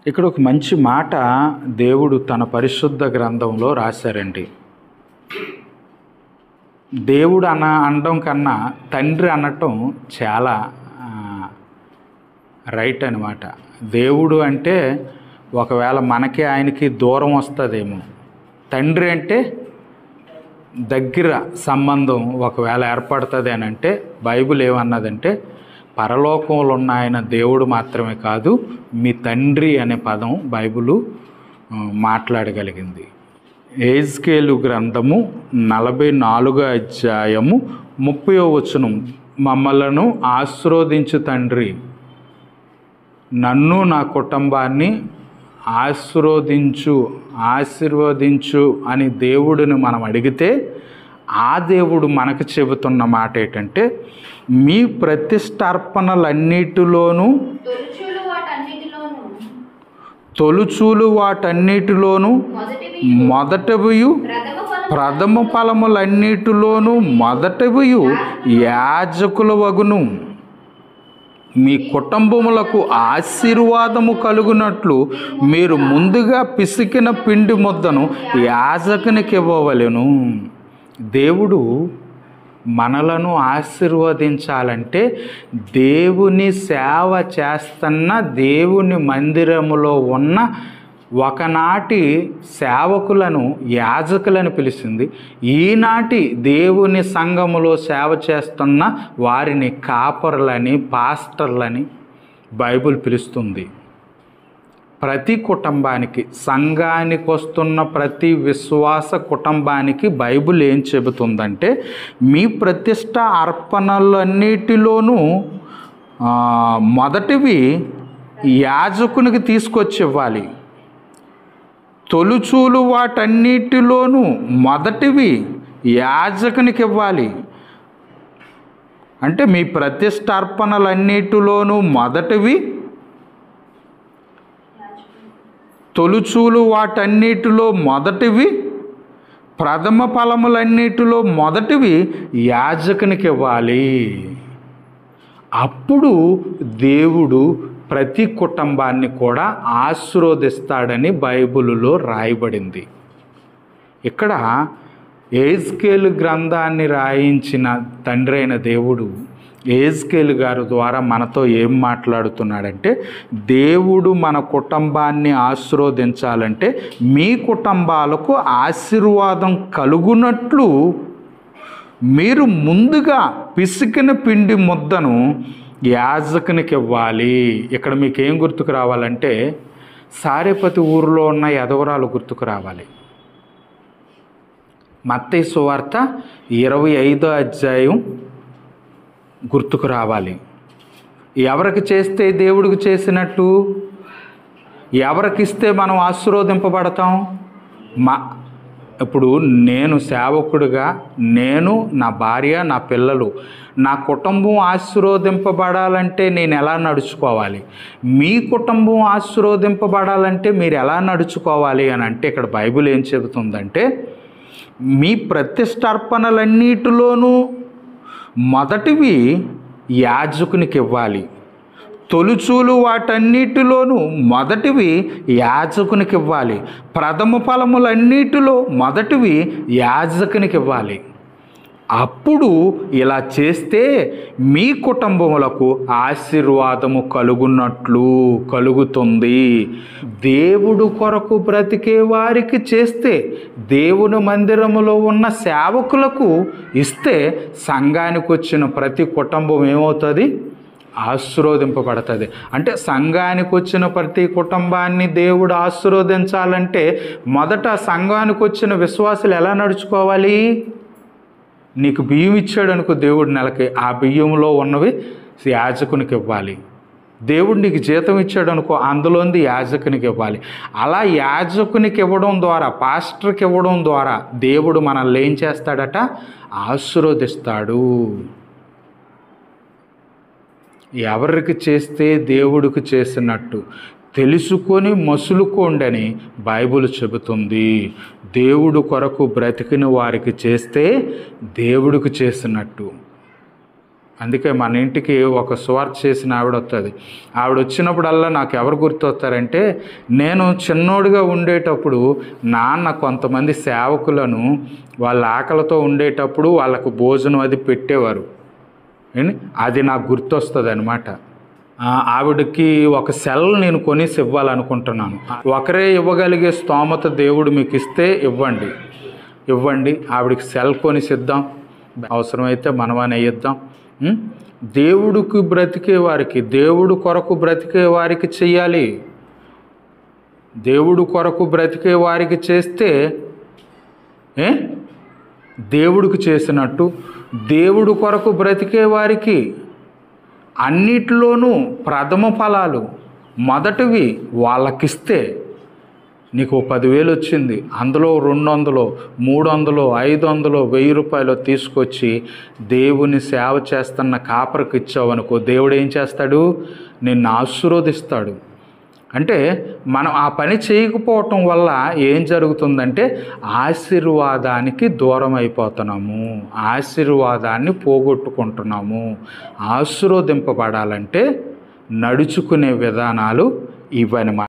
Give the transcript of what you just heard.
ఇక్కడ ఒక మంచి మాట దేవుడు తన పరిశుద్ధ గ్రంథంలో రాశారండి దేవుడు అన్న అనడం కన్నా తండ్రి అనటం చాలా ఆ, రైట్ అనమాట దేవుడు అంటే ఒకవేళ మనకి ఆయనకి దూరం వస్తుందేమో తండ్రి అంటే దగ్గర సంబంధం ఒకవేళ ఏర్పడుతుంది అని అంటే బైబిల్ ఏమన్నదంటే పరలోకంలో ఉన్న ఆయన దేవుడు మాత్రమే కాదు మీ తండ్రి అనే పదం బైబిలు ఆ, మాట్లాడగలిగింది ఏజ్కేలు గ్రంథము నలభై నాలుగో అధ్యాయము ముప్పై వచనం మమ్మలను ఆశీర్వదించు తండ్రి నన్ను నా కుటుంబాన్ని ఆశీర్వదించు ఆశీర్వదించు అని దేవుడిని మనం అడిగితే ఆ దేవుడు మనకు చెబుతున్న మాట ఏంటంటే మీ ప్రతిష్టార్పణలన్నిటిలోనూ తొలుచూలు వాటన్నిటిలోనూ తొలుచూలు వాటన్నిటిలోనూ మొదటివి మొదటవి ప్రథమ ఫలం ప్రథమ ఫలములన్నిటిలోనూ మొదటవి యాజకుల వగును మీ కుటుంబములకు ఆశీర్వాదము కలుగునట్లు మీరు ముందుగా పిసికిన పిండి ముద్దను యాజకునికి ఇవ్వవలెను దేవుడు మనలను ఆశీర్వదించాలంటే దేవుని సేవ చేస్తున్న దేవుని మందిరములో ఉన్న ఒకనాటి సేవకులను యాజకులను పిలిచింది ఈనాటి దేవుని సంఘములో సేవ చేస్తున్న వారిని కాపరులని పాస్టర్లని బైబిల్ పిలుస్తుంది ప్రతి కుటుంబానికి సంఘానికి వస్తున్న ప్రతి విశ్వాస కుటుంబానికి బైబిల్ ఏం చెబుతుందంటే మీ ప్రతిష్ట అర్పణలన్నిటిలోనూ ఆ, మొదటివి యాజకునికి తీసుకొచ్చి ఇవ్వాలి తొలుచూలు వాటన్నిటిలోనూ మొదటివి యాజకునికి ఇవ్వాలి అంటే మీ ప్రతిష్టార్పణలన్నిటిలోనూ మొదటివి తొలుచూలు వాటన్నిటిలో మొదటివి ప్రథమ ఫలములన్నిటిలో మొదటివి యాజకునికి ఇవ్వాలి అప్పుడు దేవుడు ప్రతి కుటుంబాన్ని కూడా ఆశీర్వదిస్తాడని బైబిలులో రాయబడింది ఇక్కడ ఏజ్కేలు గ్రంథాన్ని రాయించిన తండ్రి అయిన దేవుడు ఏజ్కేలు గారి ద్వారా మనతో ఏం మాట్లాడుతున్నాడంటే దేవుడు మన కుటుంబాన్ని ఆశీర్వదించాలంటే మీ కుటుంబాలకు ఆశీర్వాదం కలుగునట్లు మీరు ముందుగా పిసికిన పిండి ముద్దను యాజకునికి ఇవ్వాలి ఇక్కడ మీకు ఏం గుర్తుకు రావాలంటే సారేపతి ఊరిలో ఉన్న యదవరాలు గుర్తుకు రావాలి మత్తయి సువార్త ఇరవై ఐదో అధ్యాయం గుర్తుకు రావాలి ఎవరికి చేస్తే దేవుడికి చేసినట్టు ఎవరికిస్తే మనం ఆశీర్వదింపబడతాం మా ఇప్పుడు నేను సేవకుడిగా నేను నా భార్య నా పిల్లలు నా కుటుంబం ఆశీర్వదింపబడాలంటే నేను ఎలా నడుచుకోవాలి మీ కుటుంబం ఆశీర్వదింపబడాలంటే మీరు ఎలా నడుచుకోవాలి అని అంటే ఇక్కడ బైబిల్ ఏం చెబుతుందంటే మీ ప్రతిష్టార్పణలన్నిటిలోనూ మొదటివి యాజకునికి ఇవ్వాలి తొలుచూలు వాటన్నిటిలోనూ మొదటివి యాజకునికి ఇవ్వాలి ప్రథమ ఫలములన్నిటిలో మొదటివి యాజకునికి ఇవ్వాలి అప్పుడు ఇలా చేస్తే మీ కుటుంబములకు ఆశీర్వాదము కలుగున్నట్లు కలుగుతుంది దేవుడు కొరకు బ్రతికే వారికి చేస్తే దేవుని మందిరములో ఉన్న సేవకులకు ఇస్తే సంఘానికి వచ్చిన ప్రతి కుటుంబం ఏమవుతుంది ఆశీర్వదింపబడుతుంది అంటే సంఘానికి వచ్చిన ప్రతి కుటుంబాన్ని దేవుడు ఆశీర్వదించాలంటే మొదట సంఘానికి వచ్చిన విశ్వాసులు ఎలా నడుచుకోవాలి నీకు బియ్యం ఇచ్చాడు అనుకో దేవుడు నెలకి ఆ బియ్యంలో ఉన్నవి యాజకునికి ఇవ్వాలి దేవుడు నీకు జీతం ఇచ్చాడు అనుకో అందులోంది యాజకునికి ఇవ్వాలి అలా యాజకునికి ఇవ్వడం ద్వారా పాస్టర్కి ఇవ్వడం ద్వారా దేవుడు మనల్ని ఏం చేస్తాడట ఆశీర్వదిస్తాడు ఎవరికి చేస్తే దేవుడికి చేసినట్టు తెలుసుకొని మసులుకోండని బైబిల్ చెబుతుంది దేవుడు కొరకు బ్రతికిన వారికి చేస్తే దేవుడికి చేసినట్టు అందుకే మన ఇంటికి ఒక సువార్త చేసిన ఆవిడ వస్తుంది ఆవిడ వచ్చినప్పుడల్లా నాకు ఎవరు గుర్తొస్తారంటే నేను చిన్నోడుగా ఉండేటప్పుడు నాన్న కొంతమంది సేవకులను వాళ్ళ ఆకలితో ఉండేటప్పుడు వాళ్ళకు భోజనం అది పెట్టేవారు ఏంటి? అది నాకు గుర్తొస్తుంది అనమాట ఆవిడకి ఒక సెల్ నేను కొనేసి ఇవ్వాలనుకుంటున్నాను ఒకరే ఇవ్వగలిగే స్తోమత దేవుడు మీకు ఇస్తే ఇవ్వండి ఇవ్వండి ఆవిడకి సెల్ కొనిసిద్దాం అవసరమైతే మనమని వేయిద్దాం ఉం? దేవుడికి బ్రతికే వారికి దేవుడు కొరకు బ్రతికే వారికి చెయ్యాలి దేవుడు కొరకు బ్రతికే వారికి చేస్తే ఏ దేవుడికి చేసినట్టు దేవుడు కొరకు బ్రతికే వారికి అన్నిటిలోనూ ప్రథమ ఫలాలు మొదటివి వాళ్ళకిస్తే నీకు ఓ పదివేలు వచ్చింది అందులో రెండు వందలు మూడు వందలు ఐదు వందలు వెయ్యి రూపాయలు తీసుకొచ్చి దేవుని సేవ చేస్తున్న కాపరికి ఇచ్చావనుకో దేవుడు ఏం చేస్తాడు నిన్ను ఆశీర్వదిస్తాడు అంటే మనం ఆ పని చేయకపోవటం వల్ల ఏం జరుగుతుందంటే ఆశీర్వాదానికి దూరం అయిపోతున్నాము ఆశీర్వాదాన్ని పోగొట్టుకుంటున్నాము ఆశీర్వదింపబడాలంటే నడుచుకునే విధానాలు ఇవన్నమాట